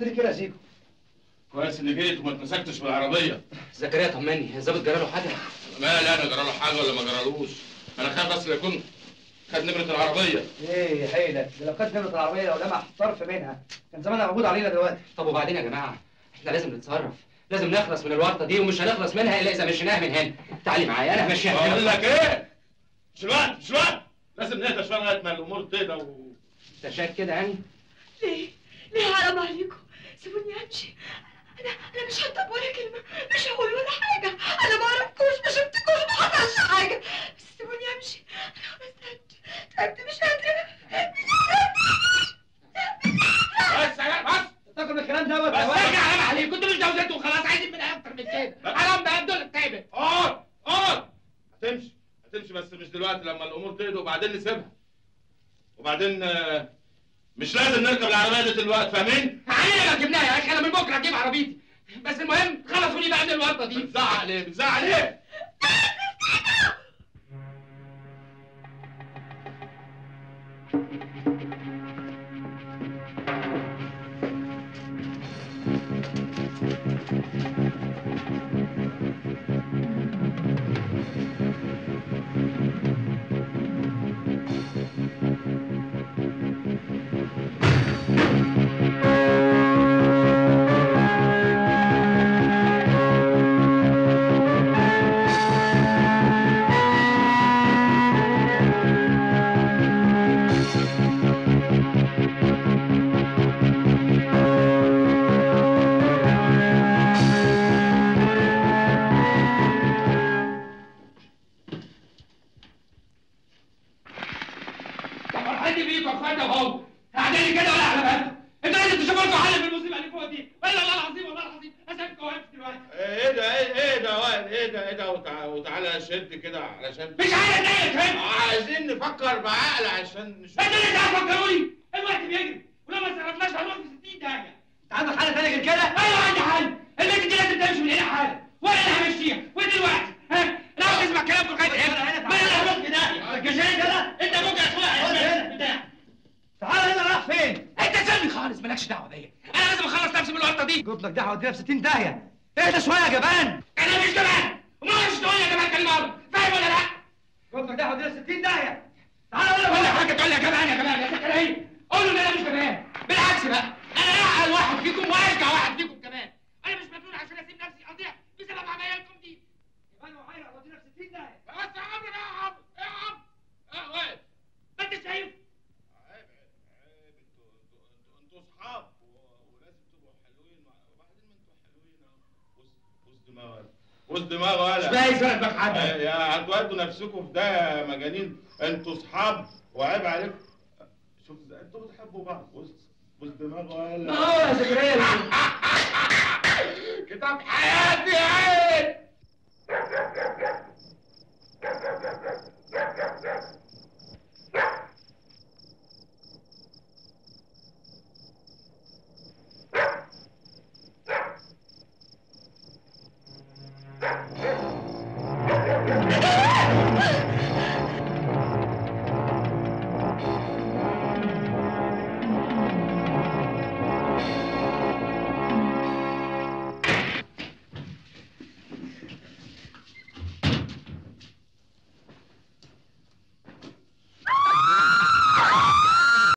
عملت لي كده يا زيكو كويس اني جيت وما اتمسكتش بالعربيه زكريا طمني الظابط جرى له حاجه مال انا جرى له حاجه ولا ما جرالوش انا خايف بس لا يكون خد نمره العربيه ايه يا حيلك ده لو خدت نمره العربيه لو لمح طرف منها كان زمانها موجود علينا دلوقتي طب وبعدين يا جماعه احنا لازم نتصرف لازم نخلص من الورطه دي ومش هنخلص منها الا اذا مشيناها من هنا تعالي معايا انا همشيها من بقول هنا. لك ايه مش الوقت مش الوقت لازم نهدى شويه لغايه ما الامور تهدى و... انت شايف كده يعني ليه؟ ليه حرام عليكم؟ سيبوني امشي انا انا مش هطب ولا كلمه مش هقول ولا حاجه انا ما اعرفكوش ما شفتكوش ما حصلش حاجه بس سيبوني امشي انا خلاص تعبت تعبت مش قادره بس يا بس تاكل الكلام دوت بس ارجع حرام عليك كنت مش جوزته وخلاص عايزين منها اكتر من كده حرام بقى دول التايبه اقعد اقعد هتمشي هتمشي بس مش دلوقتي لما الامور تهدى وبعدين نسيبها وبعدين آه، مش لازم نركب العربيه دي دلوقتي فاهمين؟ علينا ركبناها يا اخي انا من بكره اجيب عربيتي بس المهم خلصوا لي بقى من الورطه دي بتزعق ليه؟ بتزعق ليه؟ طب فرحتي بيكم يا اخوانا وهو قاعدين كده ولا على بالكم انتوا لازم تشوفوا لكم حل في المصيبه اللي فوق دي ولا والله العظيم والله العظيم اسيبكم واقف دلوقتي ايه ده ايه ايه ده وائل ايه ده ايه ده وتع- وتعالى شد كده علشان مش عايز اضايقك فاهم عايزين نفكر بعقل عشان نشوف انتوا اللي هتفكروني الوقت بيجري ولو ما صرفناش هنروح في 60 داهيه انت عندك حل تاني غير كده ايوه عندي حل البنت دي لازم تمشي من هنا حالا وانا اللي همشيها ودلوقتي ها لو تسمع كلامكم لغايه امتى ما انا اللي هروح في داهيه الجزائر كده انت ابوك يا اقعد اخويا هنا. بتاع تعال هنا رايح فين انت سيبني خالص مالكش دعوه بيا انا لازم اخلص نفسي من الورطه دي قلت لك ده هودينا في 60 داهيه اهدى شويه يا جبان انا مش جبان وما اعرفش تقول يا جبان كلمه واحدة. فاهم ولا لا قلت لك ده هودينا في 60 داهيه تعال اقول ولا لك حاجه تقول لي يا جبان يا جبان يا سكريه قول له ان انا مش جبان بالعكس بقى انا اعقل واحد فيكم واشجع واحد فيكم كمان انا مش مجنون عشان اسيب نفسي اضيع بسبب عمايلكم دي جبان وحيرة هودينا في 60 داهيه بس يا عمرو بقى يا عمرو ايه يا عمرو اه وائل ما انت شايف عيب عيب انتوا انتوا انتوا اصحاب و- ولازم تبقوا حلوين مع- وبعدين ما انتوا حلوين اهو بص بص دماغ ولا بص دماغ ولا مش باين سبب حد آه، يا هتودوا نفسكم في ده يا مجانين انتوا اصحاب وعيب عليكم شوف ده انتوا بتحبوا بعض بص بص دماغ ولا اه يا سكريه كتاب حياتي يا عين